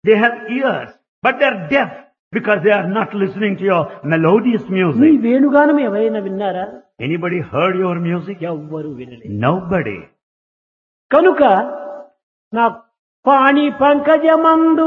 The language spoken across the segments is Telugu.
They have ears, but they are deaf because they are not listening to your melodious నీ music. వేణుగానం ఎవరైనా విన్నారా Anybody heard your music? ఎవ్వరు వినలేదు Nobody. కనుక నా పాణి పంకజమందు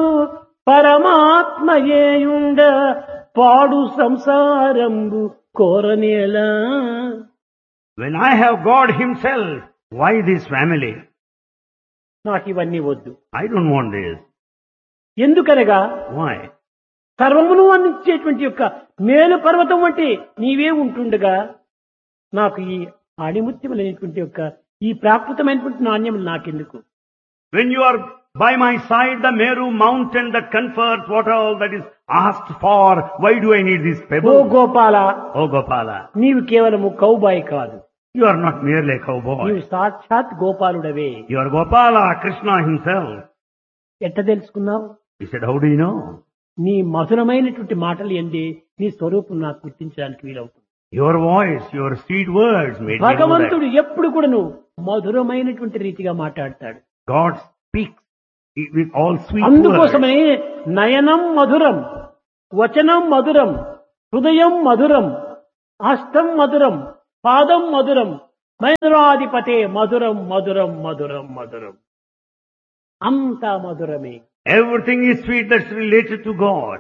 పరమాత్మయేయుండ పాడు సంసారంబు కోరనేలా When I have God Himself, why this family? నాకు ఇవన్నీ వద్దు I don't want this. ఎందుకనగా Why? సర్వమును అందించేటువంటి యొక్క మేలు పర్వతం వంటి నీవే ఉంటుండగా నాకు ఈ ఆణిముత్యములైనటువంటి యొక్క ఈ ప్రాకృతమైనటువంటి నాణ్యములు నాకెందుకు When you are by my side, the Meru mountain that confers what all that is asked for, why do I need this oh pebble? Gopala Oh Gopala, నీవు కేవలము కౌబాయి కాదు you are not merely a cowboy. నీవు సాక్షాత్ గోపాలుడవే You are Gopala, Krishna himself. ఎట్ట తెలుసుకున్నావు He said, how do you know? నీ మధురమైనటువంటి మాటలు ఎంది నీ స్వరూపం నాకు గుర్తించడానికి వీలవుతుంది Your voice, your sweet words made me know that. భగవంతుడు ఎప్పుడు కూడా నువ్వు మధురమైనటువంటి రీతిగా మాట్లాడతాడు God speaks with all sweet words. అందుకోసమే నయనం మధురం వచనం మధురం హృదయం మధురం హస్తం మధురం పాదం మధురం మధురాధిపతే మధురం మధురం మధురం మధురం అంతా మధురమే Everything is sweet that's related to God.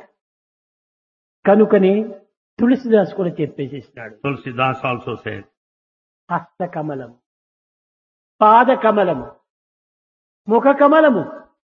కనుకనే తులసిదాస్ కూడా చెప్పేసేసినాడు Tulsidas also said, హస్త కమలం పాద కమలము ముఖ కమలము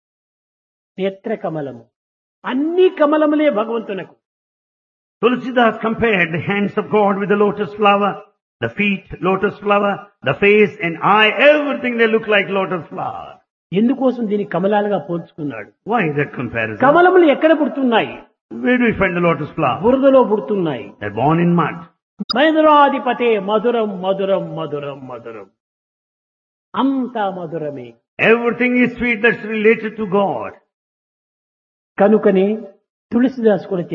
నేత్ర కమలము అన్ని కమలములే భగవంతునకు Tulsidas compared the hands of God with the lotus flower, the feet, lotus flower, the face and eye, everything they look like lotus flower. ఎందుకోసం దీన్ని కమలాలుగా పోల్చుకున్నాడు Why that comparison? కమలములు ఎక్కడ పుడుతున్నాయి Where do we find the lotus flower? బురదలో పుడుతున్నాయి They're born in mud. మధురాధిపతే మధురం మధురం మధురం మధురం అంతా మధురమే Everything is sweet that's related to God. కనుకనే తులసిదాస్ కూడా